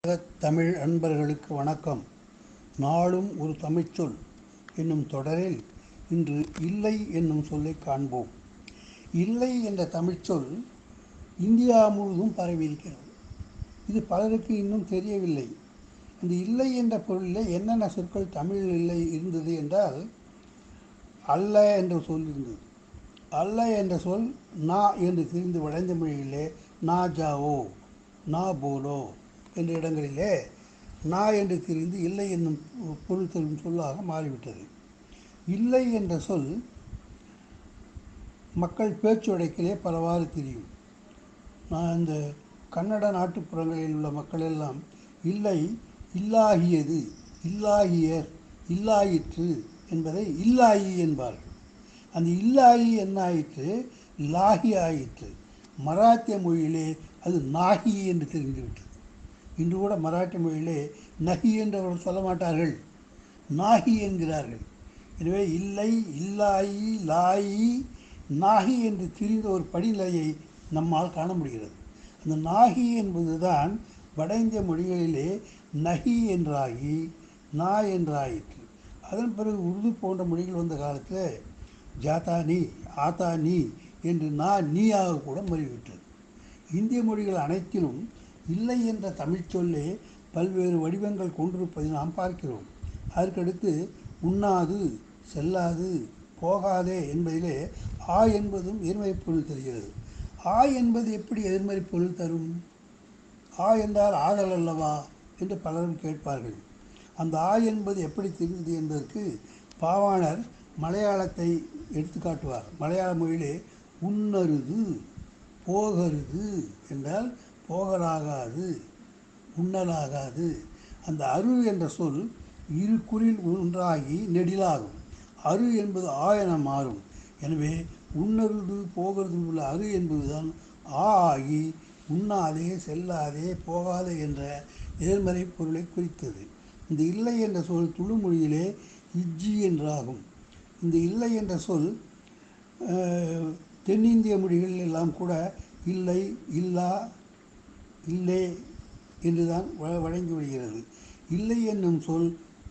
தமிழ் அன்பர்களுக்கு வணக்கம் நாளும் ஒரு தமிழ்ச்சொல் என்னும் தொடரில் இன்று இல்லை என்னும் சொல்லை காண்போம் இல்லை என்ற தமிழ்ச்சொல் இந்தியா முழுவதும் பரவியிருக்கிறது இது பலருக்கு இன்னும் தெரியவில்லை இந்த இல்லை என்ற பொருளில் என்னென்ன சொற்கள் தமிழில் இல்லை இருந்தது என்றால் அல்ல என்ற சொல் இருந்தது அல்ல என்ற சொல் நா என்று தெரிந்து வளைந்த மொழியிலே நா ஜாவோ நா போலோ என்ற இடங்களிலே நா என்று தெரிந்து இல்லை என்னும் பொருள் தரும் சொல்லாக மாறிவிட்டது இல்லை என்ற சொல் மக்கள் பேச்சு வழக்கிலே பலவாறு தெரியும் நான் இந்த கன்னட நாட்டுப்புறங்களில் உள்ள மக்கள் எல்லாம் இல்லை இல்லாகியது இல்லாகியர் இல்லாயிற்று என்பதை இல்லாயி என்பார்கள் அந்த இல்லாயி என்ன ஆயிற்று லாகி ஆயிற்று மராத்திய மொழியிலே அது நாகி என்று தெரிந்துவிட்டது இன்று கூட மராட்டிய மொழியிலே நகி என்றவர்கள் சொல்ல மாட்டார்கள் நாகி என்கிறார்கள் எனவே இல்லை இல்லாயி லாயி நாகி என்று திரிந்த ஒரு படிநிலையை நம்மால் காண முடிகிறது அந்த நாகி என்பதுதான் வட இந்திய மொழிகளிலே நகி என்றாகி நா என்றாயிற்று அதன் பிறகு உருது போன்ற மொழிகள் வந்த காலத்தில் ஜாதானி ஆதானி என்று நா நீயாக கூட மாறிவிட்டது இந்திய மொழிகள் அனைத்திலும் இல்லை என்ற தமிழ்ச்சொல்லே பல்வேறு வடிவங்கள் கொண்டிருப்பதை நாம் பார்க்கிறோம் அதற்கடுத்து உண்ணாது செல்லாது போகாதே என்பதிலே ஆ என்பதும் எதிர்மறை பொருள் தெரிகிறது ஆ என்பது எப்படி எதிர்மறை பொருள் தரும் ஆ என்றால் ஆதல் அல்லவா என்று பலரும் கேட்பார்கள் அந்த ஆ என்பது எப்படி தெரிந்தது என்பதற்கு பாவாணர் மலையாளத்தை எடுத்து காட்டுவார் மலையாள மொழியிலே உண்ணருது போகருது என்றால் போகலாகாது உண்ணலாகாது அந்த அரு என்ற சொல் இரு குறில் ஒன்றாகி நெடிலாகும் அரு என்பது ஆ என மாறும் எனவே உண்ணருது போகிறது உள்ள அரு என்பதுதான் ஆ ஆகி உண்ணாதே செல்லாதே போகாதே என்ற எதிர்மறை பொருளை குறித்தது இந்த இல்லை என்ற சொல் துளு மொழியிலே இஜ்ஜி என்றாகும் இந்த இல்லை என்ற சொல் தென்னிந்திய மொழிகளில் எல்லாம் கூட இல்லை இல்லா இல்லை என்றுதான் வழங்கி வருகிறது இல்லை என்னும் சொல்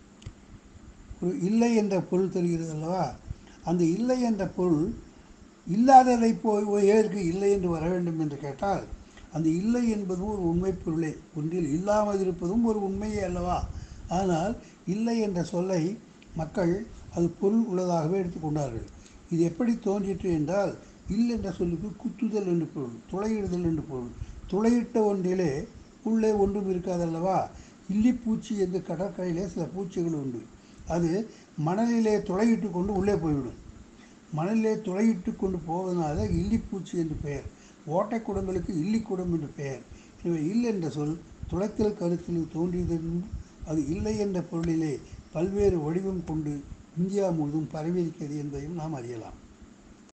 ஒரு இல்லை என்ற பொருள் தெரிகிறது அல்லவா அந்த இல்லை என்ற பொருள் இல்லாததை போய் ஏற்கு இல்லை என்று வர வேண்டும் என்று கேட்டால் அந்த இல்லை என்பதும் ஒரு உண்மை பொருளே ஒன்றில் இல்லாமல் இருப்பதும் ஒரு உண்மையே அல்லவா ஆனால் இல்லை என்ற சொல்லை மக்கள் அது பொருள் உள்ளதாகவே எடுத்துக்கொண்டார்கள் இது எப்படி தோன்றிற்று என்றால் இல் என்ற சொல்லுக்கு குத்துதல் என்று பொருள் துளையிடுதல் என்று பொருள் துளையிட்ட ஒன்றிலே உள்ளே ஒன்றும் இருக்காதல்லவா இல்லிப்பூச்சி என்று கடற்கரையிலே சில பூச்சிகள் உண்டு அது மணலிலே துளையிட்டு கொண்டு உள்ளே போய்விடும் மணலிலே துளையிட்டு கொண்டு போவதனால இல்லிப்பூச்சி என்று பெயர் ஓட்டைக்குடங்களுக்கு இல்லிக்குடம் என்று பெயர் எனவே இல் என்ற சொல் துளைத்தல் கருத்தில் தோன்றியதென்றும் அது இல்லை என்ற பொருளிலே பல்வேறு வடிவம் கொண்டு இந்தியா முழுவதும் பரவியிருக்கிறது என்பதையும் நாம் அறியலாம்